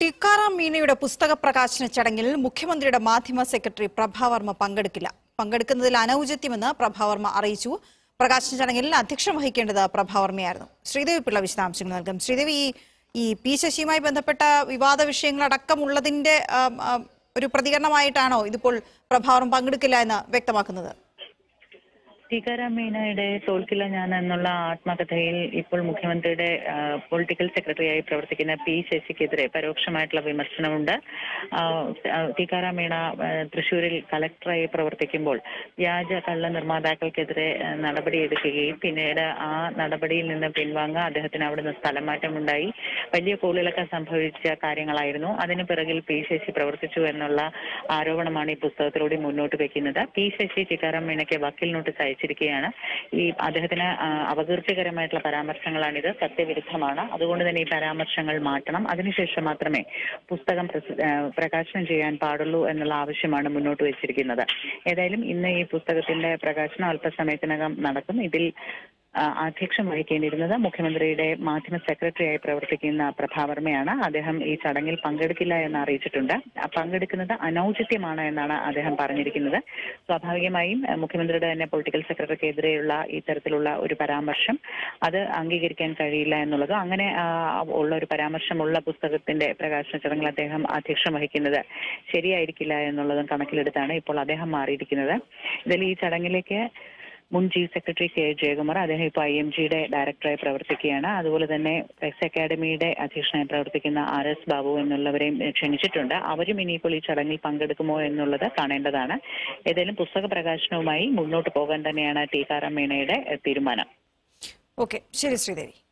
ടിക്കാറാം മീണയുടെ പുസ്തക പ്രകാശന ചടങ്ങിൽ മുഖ്യമന്ത്രിയുടെ മാധ്യമ സെക്രട്ടറി പ്രഭാവർമ്മ പങ്കെടുക്കില്ല പങ്കെടുക്കുന്നതിൽ അനൌചിത്യമെന്ന് പ്രഭാവർമ്മ അറിയിച്ചു പ്രകാശന ചടങ്ങിൽ അധ്യക്ഷം വഹിക്കേണ്ടത് പ്രഭാവർമ്മയായിരുന്നു ശ്രീദേവി പിള്ള വിശദാംശങ്ങൾ നൽകും ശ്രീദേവി ഈ ഈ പി ശശിയുമായി ബന്ധപ്പെട്ട വിവാദ വിഷയങ്ങളടക്കമുള്ളതിന്റെ ആം, ആം, ഒരു പ്രതികരണമായിട്ടാണോ ഇതിപ്പോൾ പ്രഭാവർമ്മ പങ്കെടുക്കില്ല എന്ന് വ്യക്തമാക്കുന്നത് ടീക്കാറാം മീണയുടെ തോൽക്കില്ല ഞാൻ എന്നുള്ള ആത്മകഥയിൽ ഇപ്പോൾ മുഖ്യമന്ത്രിയുടെ പൊളിറ്റിക്കൽ സെക്രട്ടറിയായി പ്രവർത്തിക്കുന്ന പി ശശിക്കെതിരെ പരോക്ഷമായിട്ടുള്ള വിമർശനമുണ്ട് ആ, ആ, ടീക്കാറാം മീണ ആ, തൃശൂരിൽ കലക്ടറായി പ്രവർത്തിക്കുമ്പോൾ വ്യാജ കള്ള നിർമ്മാതാക്കൾക്കെതിരെ ആ, നടപടിയെടുക്കുകയും പിന്നീട് ആ നടപടിയിൽ നിന്ന് പിൻവാങ്ങുക അദ്ദേഹത്തിന് അവിടുന്ന് സ്ഥലം മാറ്റമുണ്ടായി വലിയ കോളിളക്കം സംഭവിച്ച കാര്യങ്ങളായിരുന്നു അതിന് പിറകിൽ പി ശശി പ്രവർത്തിച്ചു എന്നുള്ള ആരോപണമാണ് ഈ പുസ്തകത്തിലൂടെ മുന്നോട്ട് വെക്കുന്നത് പി ശശി ടിക്കാറാം മീണയ്ക്ക് വക്കീൽ നോട്ടീസ് അയച്ചിരിക്കുകയാണ് ഈ അദ്ദേഹത്തിന് ആ, അപകീർത്തികരമായിട്ടുള്ള പരാമർശങ്ങളാണിത് സത്യവിരുദ്ധമാണ് അതുകൊണ്ട് തന്നെ ഈ പരാമർശങ്ങൾ മാറ്റണം അതിനുശേഷം മാത്രമേ പുസ്തകം പ്രസ- ആ, പ്രകാശനം ചെയ്യാൻ പാടുള്ളൂ എന്നുള്ള ആവശ്യമാണ് മുന്നോട്ട് വെച്ചിരിക്കുന്നത് ഏതായാലും ഇന്ന് ഈ പുസ്തകത്തിന്റെ പ്രകാശനം അല്പസമയത്തിനകം നടക്കും ഇതിൽ ആ, ആധ്യക്ഷം വഹിക്കേണ്ടിയിരുന്നത് മുഖ്യമന്ത്രിയുടെ മാധ്യമ സെക്രട്ടറിയായി പ്രവർത്തിക്കുന്ന പ്രഭാവർമ്മയാണ് അദ്ദേഹം ഈ ചടങ്ങിൽ പങ്കെടുക്കില്ല എന്ന് അറിയിച്ചിട്ടുണ്ട് ആ, പങ്കെടുക്കുന്നത് അനൌചിത്യമാണ് എന്നാണ് അദ്ദേഹം പറഞ്ഞിരിക്കുന്നത് സ്വാഭാവികമായും ആ, മുഖ്യമന്ത്രിയുടെ തന്നെ പൊളിറ്റിക്കൽ സെക്രട്ടറിക്കെതിരെയുള്ള ഇത്തരത്തിലുള്ള ഒരു പരാമർശം അത് അംഗീകരിക്കാൻ കഴിയില്ല എന്നുള്ളതും അങ്ങനെ ആ, ഉള്ള ഒരു പരാമർശമുള്ള പുസ്തകത്തിന്റെ പ്രകാശന ചടങ്ങിൽ അദ്ദേഹം അധ്യക്ഷം വഹിക്കുന്നത് ശരിയായിരിക്കില്ല എന്നുള്ളതും കണക്കിലെടുത്താണ് ഇപ്പോൾ അദ്ദേഹം മാറിയിരിക്കുന്നത് ഇതിൽ ഈ ചടങ്ങിലേക്ക് മുൻ ചീഫ് സെക്രട്ടറി കെ ജയകുമാർ അദ്ദേഹം ഇപ്പോൾ ഐ എം ജിയുടെ ഡയറക്ടറായി പ്രവർത്തിക്കുകയാണ് അതുപോലെ തന്നെ എക്സ് അക്കാഡമിയുടെ അധ്യക്ഷനായി പ്രവർത്തിക്കുന്ന ആർ എസ് ബാബു എന്നുള്ളവരെയും ഏഹ്, ക്ഷണിച്ചിട്ടുണ്ട് അവരും ഇനിയിപ്പോൾ ഈ ചടങ്ങിൽ പങ്കെടുക്കുമോ എന്നുള്ളത് കാണേണ്ടതാണ് ഏതായാലും പുസ്തക പ്രകാശനവുമായി മുന്നോട്ട് പോകാൻ തന്നെയാണ് ടി കാറാം മീണയുടെ ഏഹ്, തീരുമാനം ഓക്കെ ശരി ശ്രീദേവി